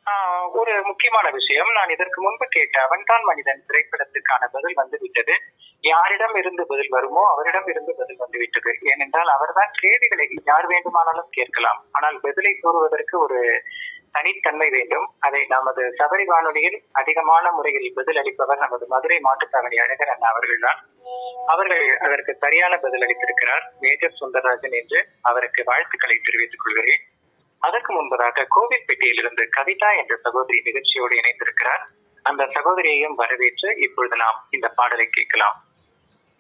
ஆஹ் ஒரு முக்கியமான விஷயம் நான் இதற்கு முன்பு கேட்ட அவன்தான் மனிதன் திரைப்படத்துக்கான பதில் வந்துவிட்டது யாரிடம் இருந்து பதில் வருமோ அவரிடம் இருந்து பதில் வந்துவிட்டது ஏனென்றால் அவர்தான் கேள்விகளை யார் வேண்டுமானாலும் கேட்கலாம் ஆனால் பதிலை கூறுவதற்கு ஒரு தனித்தன்மை வேண்டும் அதை நமது சபரி வானொலியில் அதிகமான முறையில் பதில் அளிப்பவர் நமது மதுரை மாட்டுத்தாவணி அழகர் அண்ணா அவர்கள்தான் அவர்கள் அதற்கு சரியான பதில் அளித்திருக்கிறார் மேஜர் சுந்தரராஜன் என்று அவருக்கு வாழ்த்துக்களை தெரிவித்துக் கொள்கிறேன் அதற்கு முன்பதாக கோவில்பேட்டையிலிருந்து கவிதா என்ற சகோதரி நிகழ்ச்சியோடு இணைந்திருக்கிறார் அந்த சகோதரியையும் வரவேற்று இப்பொழுது நாம் இந்த பாடலை கேட்கலாம்